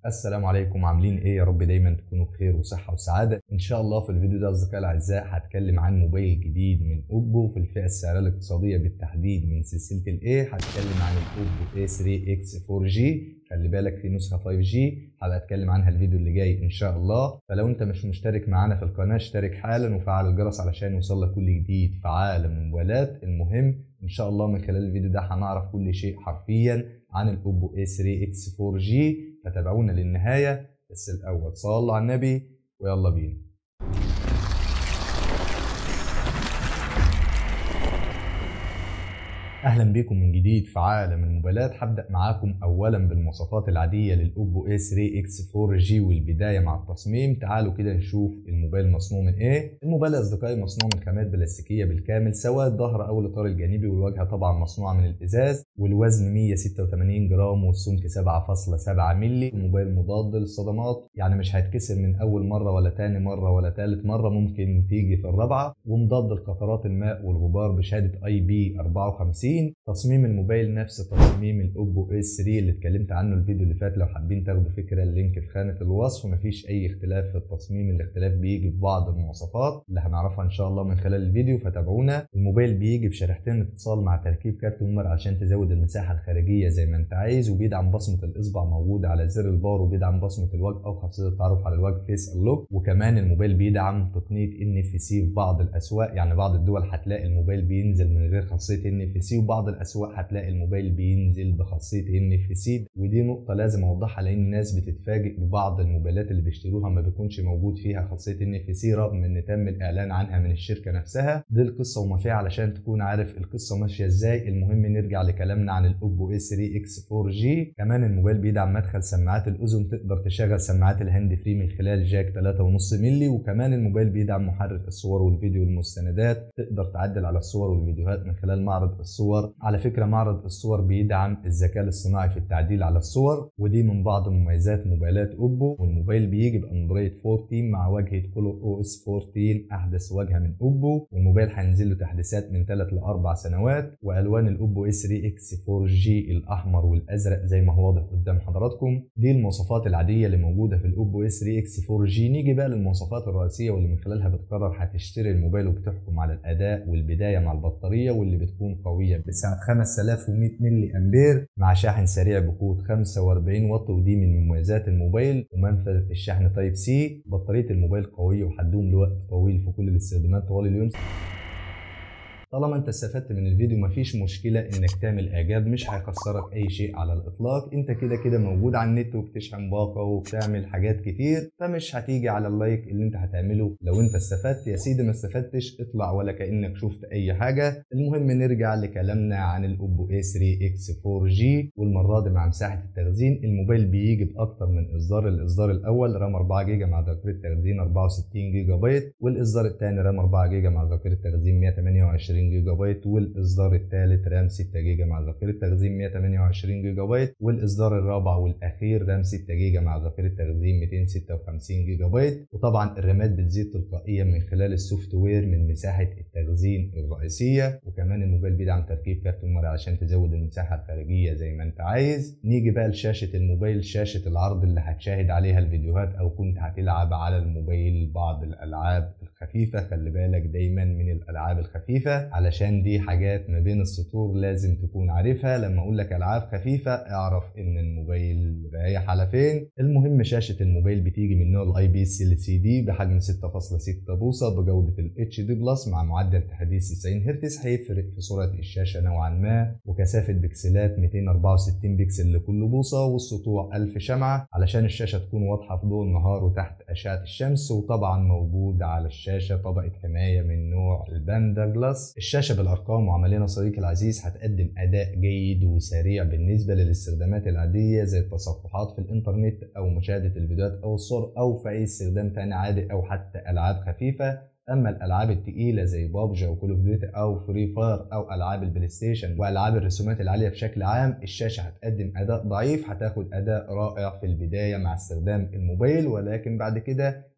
السلام عليكم عاملين ايه يا رب دايما تكونوا بخير وصحه وسعاده ان شاء الله في الفيديو ده اصدقائي الاعزاء هتكلم عن موبايل جديد من اوبو في الفئه السعريه الاقتصاديه بالتحديد من سلسله الايه هتكلم عن الاوبو A3 X 4G خلي بالك في نسخه 5G هبقى اتكلم عنها الفيديو اللي جاي ان شاء الله فلو انت مش مشترك معانا في القناه اشترك حالا وفعل الجرس علشان يوصل لك كل جديد في عالم الموبايلات المهم ان شاء الله من خلال الفيديو ده هنعرف كل شيء حرفيا عن الاوبو A3 X 4G فتابعونا للنهايه بس الاول صلوا على النبي ويلا بينا اهلا بكم من جديد في عالم الموبايلات هبدا معاكم اولا بالمواصفات العاديه للاوبو A3 X 4G والبدايه مع التصميم تعالوا كده نشوف الموبايل مصنوع من ايه الموبايل يا اصدقائي مصنوع من خامات بلاستيكيه بالكامل سواء الظهر او الاطار الجانبي والواجهه طبعا مصنوعه من الازاز والوزن 186 جرام والسمك 7.7 مللي الموبايل مضاد للصدمات يعني مش هيتكسر من اول مره ولا تاني مره ولا تالت مره ممكن تيجي في الرابعه ومضاد لقطرات الماء والغبار بشهاده اي بي 54 تصميم الموبايل نفس تصميم الاوبو اس 3 اللي اتكلمت عنه الفيديو اللي فات لو حابين تاخدوا فكره اللينك في خانه الوصف مفيش اي اختلاف في التصميم الاختلاف بيجي في بعض المواصفات اللي هنعرفها ان شاء الله من خلال الفيديو فتابعونا الموبايل بيجي بشريحتين اتصال مع تركيب كارت نمر عشان تزود المساحه الخارجيه زي ما انت عايز وبيدعم بصمه الاصبع موجوده على زر الباور وبيدعم بصمه الوجه او خاصيه التعرف على الوجه فيس اللوك وكمان الموبايل بيدعم تقنيه ان اف سي في بعض الاسواق يعني بعض الدول هتلاقي الموبايل بينزل من غير خاصيه ان اف سي وبعض الاسواق هتلاقي الموبايل بينزل بخاصيه ان اف سي ودي نقطه لازم اوضحها لان الناس بتتفاجئ ببعض الموبايلات اللي بيشتروها ما بيكونش موجود فيها خاصيه ان اف سي رغم ان تم الاعلان عنها من الشركه نفسها دي القصه وما فيها علشان تكون عارف القصه ماشيه ازاي المهم نرجع لكلامنا عن الاوبو اس 3 اكس 4 جي كمان الموبايل بيدعم مدخل سماعات الاذن تقدر تشغل سماعات الهاند فري من خلال جاك 3.5 مللي وكمان الموبايل بيدعم محرك الصور والفيديو والمستندات تقدر تعدل على الصور والفيديوهات من خلال معرض الصور على فكره معرض الصور بيدعم الذكاء الاصطناعي في التعديل على الصور ودي من بعض مميزات موبايلات اوبو والموبايل بيجي باندرويد 14 مع واجهه كولور او اس 14 احدث واجهه من اوبو والموبايل هينزل له تحديثات من 3 ل 4 سنوات والوان الاوبو اس 3 اكس 4 جي الاحمر والازرق زي ما هو واضح قدام حضراتكم دي المواصفات العاديه اللي موجوده في الاوبو اس 3 اكس 4 جي نيجي بقى للمواصفات الرئيسيه واللي من خلالها بتقرر هتشتري الموبايل وبتحكم على الاداء والبدايه مع البطاريه واللي بتكون قويه بسعه 5100 ملي امبير مع شاحن سريع بقوه 45 واط ودي من مميزات الموبايل ومنفذ الشحن تايب سي بطاريه الموبايل قويه وهتدوم لوقت طويل في كل الاستخدامات طوال اليوم طالما انت استفدت من الفيديو مفيش مشكله انك تعمل اعجاب مش هيخسرك اي شيء على الاطلاق انت كده كده موجود على النت وبتشحن باقه وبتعمل حاجات كتير فمش هتيجي على اللايك اللي انت هتعمله لو انت استفدت يا سيدي ما استفدتش اطلع ولا كانك شفت اي حاجه المهم نرجع لكلامنا عن الاوبو A3 X 4G والمره دي مع مساحه التخزين الموبايل بيجي باكتر من اصدار الاصدار الاول رام 4 جيجا مع ذاكره تخزين 64 جيجا بايت والاصدار الثاني رام 4 جيجا مع ذاكره تخزين 128 جيجا بايت والاصدار الثالث رام 6 جيجا مع ذاكره تخزين 128 جيجا بايت والاصدار الرابع والاخير رام 6 جيجا مع ذاكره تخزين 256 جيجا بايت وطبعا الرامات بتزيد تلقائيا من خلال السوفت وير من مساحه التخزين الرئيسيه وكمان الموبايل بيدعم تركيب كارت ميموري عشان تزود المساحه الخارجيه زي ما انت عايز نيجي بقى لشاشه الموبايل شاشه العرض اللي هتشاهد عليها الفيديوهات او كنت هتلعب على الموبايل بعض الالعاب الخفيفه خلي بالك دايما من الالعاب الخفيفه علشان دي حاجات ما بين السطور لازم تكون عارفها لما اقول لك العاب خفيفه اعرف ان الموبايل رايح على فين المهم شاشه الموبايل بتيجي من نوع الاي بي اس ال سي دي بحجم 6.6 بوصه بجوده الاتش دي بلس مع معدل تحديث 90 هرتز هيفرق في سرعه الشاشه نوعا ما وكثافه بكسلات 264 بكسل لكل بوصه والسطوع 1000 شمعه علشان الشاشه تكون واضحه في ضوء النهار وتحت اشعه الشمس وطبعا موجود على الشاشه طبقه حمايه من نوع الباندا جلاس الشاشه بالارقام وعملنا صديقي العزيز هتقدم اداء جيد وسريع بالنسبه للاستخدامات العاديه زي التصفحات في الانترنت او مشاهده الفيديوهات او الصور او في اي استخدام تاني عادي او حتى العاب خفيفه اما الالعاب التقيله زي بابجي او كول اوف ديوتي او فري فاير او العاب البلاي ستيشن والعاب الرسومات العاليه بشكل عام الشاشه هتقدم اداء ضعيف هتاخد اداء رائع في البدايه مع استخدام الموبايل ولكن بعد كده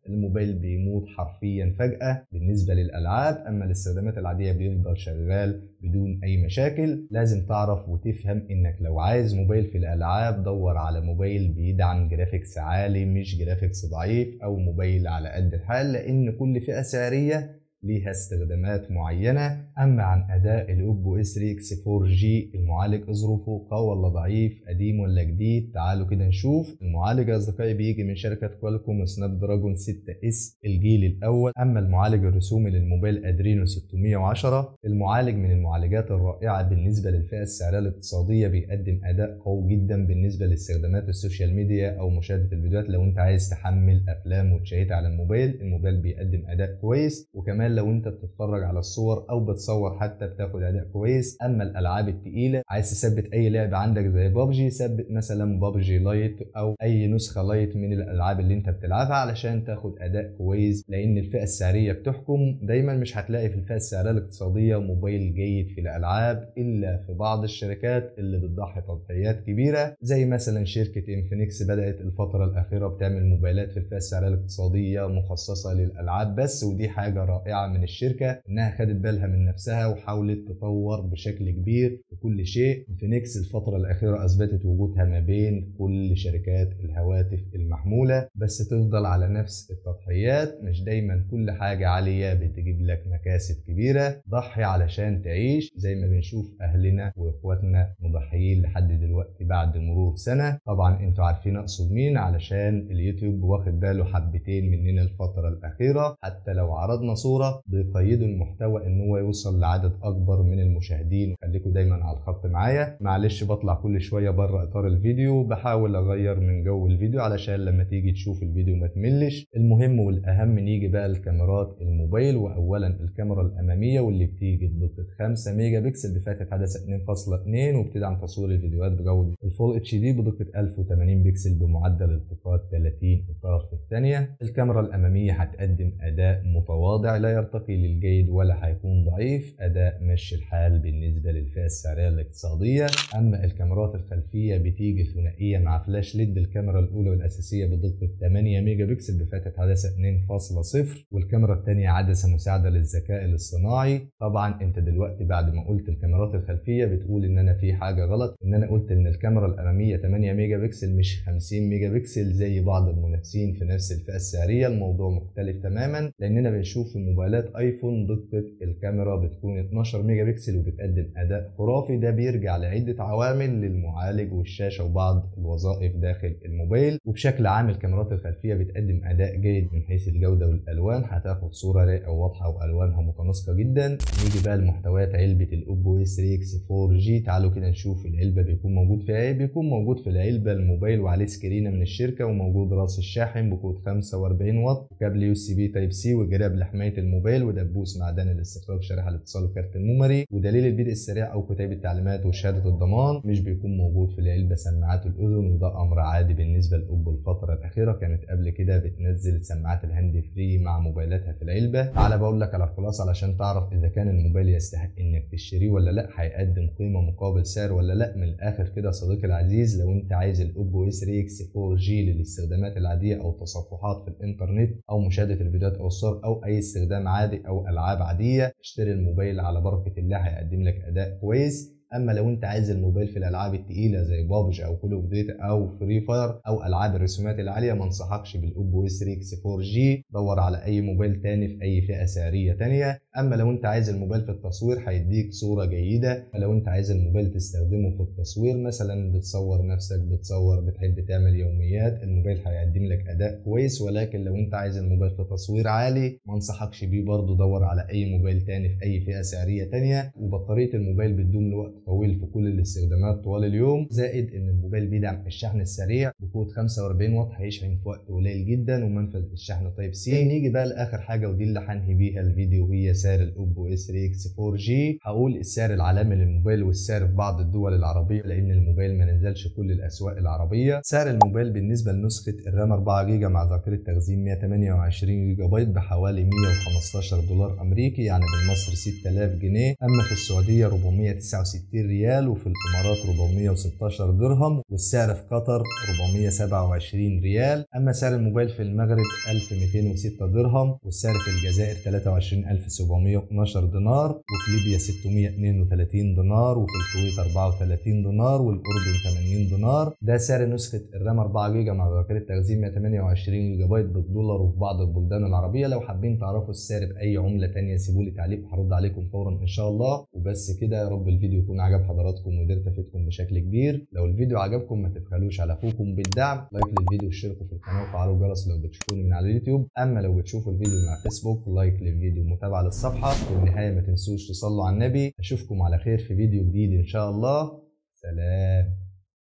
الموبايل بيموت حرفيا فجأة بالنسبة للألعاب أما الاستخدامات العادية بيفضل شغال بدون أي مشاكل لازم تعرف وتفهم إنك لو عايز موبايل في الألعاب دور على موبايل بيدعم جرافيكس عالي مش جرافيكس ضعيف أو موبايل على قد الحال لأن كل فئة سعرية ليها استخدامات معينة أما عن أداء الأوبو اس 3 اكس 4 جي المعالج ظروفه قوي ولا ضعيف قديم ولا جديد تعالوا كده نشوف المعالج يا أصدقائي بيجي من شركة كوالكوم سناب دراجون 6 اس الجيل الأول أما المعالج الرسومي للموبايل أدرينو 610 المعالج من المعالجات الرائعة بالنسبة للفئة السعرية الاقتصادية بيقدم أداء قوي جدا بالنسبة لاستخدامات السوشيال ميديا أو مشاهدة الفيديوهات لو أنت عايز تحمل أفلام وتشاهدها على الموبايل الموبايل بيقدم أداء كويس وكمان لو انت بتتفرج على الصور او بتصور حتى بتاخد اداء كويس اما الالعاب التقيله عايز تثبت اي لعبه عندك زي بابجي ثبت مثلا بابجي لايت او اي نسخه لايت من الالعاب اللي انت بتلعبها علشان تاخد اداء كويس لان الفئه السعريه بتحكم دايما مش هتلاقي في الفئه السعريه الاقتصاديه موبايل جيد في الالعاب الا في بعض الشركات اللي بتضحي تضحيات كبيره زي مثلا شركه انفينكس بدات الفتره الاخيره بتعمل موبايلات في الفئه السعريه الاقتصاديه مخصصه للالعاب بس ودي حاجه رائعه من الشركه انها خدت بالها من نفسها وحاولت تطور بشكل كبير في كل شيء فينيكس الفتره الاخيره اثبتت وجودها ما بين كل شركات الهواتف المحموله بس تفضل على نفس التضحيات مش دايما كل حاجه عاليه بتجيب لك مكاسب كبيره ضحي علشان تعيش زي ما بنشوف اهلنا واخواتنا مضحيين لحد دلوقتي بعد مرور سنه طبعا انتوا عارفين اقصد مين علشان اليوتيوب واخد باله حبتين مننا الفتره الاخيره حتى لو عرضنا صوره بيقيدوا المحتوى ان هو يوصل لعدد اكبر من المشاهدين خليكم دايما على الخط معايا معلش بطلع كل شويه بره اطار الفيديو بحاول اغير من جو الفيديو علشان لما تيجي تشوف الفيديو ما تملش المهم والاهم نيجي بقى الكاميرات الموبايل واولا الكاميرا الاماميه واللي بتيجي بدقه 5 ميجا بكسل بفاتحه عدسه 2.2 وبتدعم تصوير الفيديوهات بجوده الفول اتش دي بدقه 1080 بكسل بمعدل التقاط 30 اطار في الثانيه الكاميرا الاماميه هتقدم اداء متواضع لا يرتقي للجيد ولا هيكون ضعيف اداء مشي الحال بالنسبه للفئه السعريه الاقتصاديه اما الكاميرات الخلفيه بتيجي ثنائيه مع فلاش ليد الكاميرا الاولى والاساسيه بدقه 8 ميجا بكسل بفاتحه عدسه 2.0 والكاميرا الثانيه عدسه مساعده للذكاء الاصطناعي طبعا انت دلوقتي بعد ما قلت الكاميرات الخلفيه بتقول ان انا في حاجه غلط ان انا قلت ان الكاميرا الاماميه 8 ميجا بكسل مش 50 ميجا بكسل زي بعض المنافسين في نفس الفئه السعريه الموضوع مختلف تماما لاننا بنشوف في موبايلات ايفون دقه الكاميرا بتكون 12 ميجا بكسل وبتقدم اداء خرافي ده بيرجع لعده عوامل للمعالج والشاشه وبعض الوظائف داخل الموبايل وبشكل عام الكاميرات الخلفيه بتقدم اداء جيد من حيث الجوده والالوان هتاخد صوره رايقه وواضحه والوانها متناسقه جدا نيجي بقى لمحتويات علبه الاوبو اس 3 اكس 4 جي تعالوا كده نشوف العلبه بيكون موجود فيها ايه بيكون موجود في العلبه الموبايل وعليه سكرينه من الشركه وموجود راس الشاحن بقوه 45 واط وكابل يو اس بي تايب سي وجراب لحمايه الموبايل ودبوس معدني للاستخراج شريحه الاتصال وكارت الميموري ودليل البدء السريع او كتيب التعليمات وشهاده الضمان مش بيكون موجود في العلبه سماعات الاذن وده امر عادي بالنسبه لاوبو الفتره الاخيره كانت قبل كده بتنزل سماعات الهاند فري مع موبايلاتها في العلبه تعالى بقول لك على الخلاصه علشان تعرف اذا كان الموبايل يستحق انك تشتريه ولا لا هيقدم قيمه مقابل سعر ولا لا من الاخر كده صديقي العزيز لو انت عايز الاوبو اس 3 اكس 4 جي للاستخدامات العاديه او تصفحات في الانترنت او مشاهده الفيديوهات او الصور او اي استخدام عادي او العاب عاديه اشتري الموبايل على بركه الله هيقدم لك اداء كويس اما لو انت عايز الموبايل في الالعاب التقيله زي بابج او كول اوف ديوتي او فري فاير او العاب الرسومات العاليه ما انصحكش بالاوبو اس 3 اكس 4 جي دور على اي موبايل تاني في اي فئه سعريه تانية اما لو انت عايز الموبايل في التصوير هيديك صوره جيده فلو انت عايز الموبايل تستخدمه في التصوير مثلا بتصور نفسك بتصور بتحب تعمل يوميات الموبايل هيقدم لك اداء كويس ولكن لو انت عايز الموبايل في تصوير عالي ما انصحكش بيه برضه دور على اي موبايل تاني في اي فئه سعريه تانية وبطاريه الموبايل بتدوم لوقت طويل في كل الاستخدامات طوال اليوم زائد ان الموبايل بيدعم الشحن السريع بقوه 45 واط هيشحن في وقت قليل جدا ومنفذ الشحن تايب سي نيجي بقى لاخر حاجه ودي اللي هنهي بيها الفيديو هي سعر الاوبو اس 3 اكس 4 جي هقول السعر العالمي للموبايل والسعر في بعض الدول العربيه لان الموبايل ما نزلش كل الاسواق العربيه سعر الموبايل بالنسبه لنسخه الرام 4 جيجا مع ذاكره تخزين 128 جيجا بايت بحوالي 115 دولار امريكي يعني بالمصري 6000 جنيه اما في السعوديه 469 460 ريال وفي الامارات 416 درهم والسعر في قطر 427 ريال اما سعر الموبايل في المغرب 1206 درهم والسعر في الجزائر 23712 دينار وفي ليبيا 632 دينار وفي الكويت 34 دينار والاردن 80 دينار ده سعر نسخه الرام 4 جيجا مع ذاكره تخزين 128 جيجا بايت بالدولار وفي بعض البلدان العربيه لو حابين تعرفوا السعر باي عمله ثانيه سيبوا لي تعليق وهرد عليكم فورا ان شاء الله وبس كده يا رب الفيديو يكون عجب حضراتكم وقدرت افيدكم بشكل كبير لو الفيديو عجبكم ما تبخلوش على اخوكم بالدعم لايك للفيديو واشتركوا في القناه وفعلوا الجرس لو بتشوفوني من على اليوتيوب اما لو بتشوفوا الفيديو من على فيسبوك لايك للفيديو ومتابعه للصفحه وفي النهايه ما تنسوش تصلوا على النبي اشوفكم على خير في فيديو جديد ان شاء الله سلام